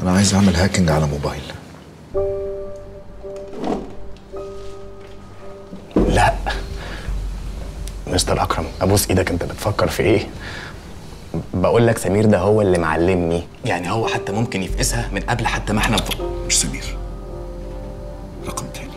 انا عايز اعمل هاكينج على موبايل لا مستر اكرم ابوس ايدك انت بتفكر في ايه بقول لك سمير ده هو اللي معلمني يعني هو حتى ممكن يفقسها من قبل حتى ما احنا نفكر مش سمير رقم تاني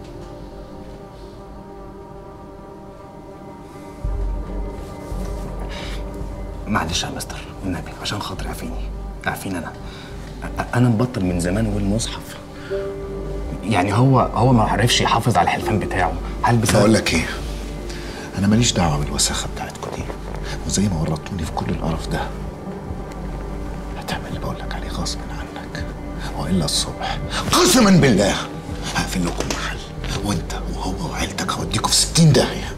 معلش يا مستر النبي عشان خاطر عافيني عافيني انا أ- انا مبطل من زمان والمصحف يعني هو هو ما عرفش يحافظ على الحلفان بتاعه هل بسبب بقول لك ايه انا ماليش دعوه بالوساخه بتاعتكم دي وزي ما ورطتوني في كل القرف ده هتعمل اللي بقول لك عليه غصب عنك والا الصبح قسما بالله هقفل لكم محل وانت وهو وعيلتك هوديكوا في 60 داهيه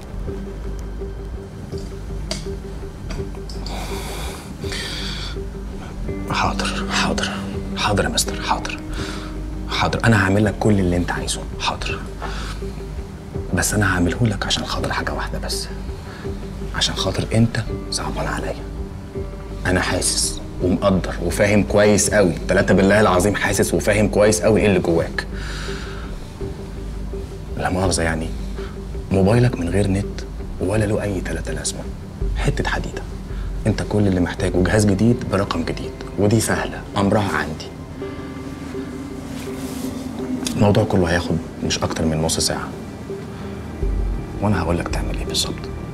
حاضر حاضر حاضر يا مستر حاضر حاضر انا هعمل لك كل اللي انت عايزه حاضر بس انا هعمله لك عشان خاطر حاجه واحده بس عشان خاطر انت صعبان عليا انا حاسس ومقدر وفاهم كويس قوي ثلاثة بالله العظيم حاسس وفاهم كويس قوي ايه اللي جواك لا مؤاخذة يعني موبايلك من غير نت ولا له اي تلاتة لازمة حتة حديدة انت كل اللي محتاجه جهاز جديد برقم جديد ودي سهلة امرها عندي الموضوع كله هياخد مش اكتر من نص ساعة وانا هقول لك تعمل ايه بالظبط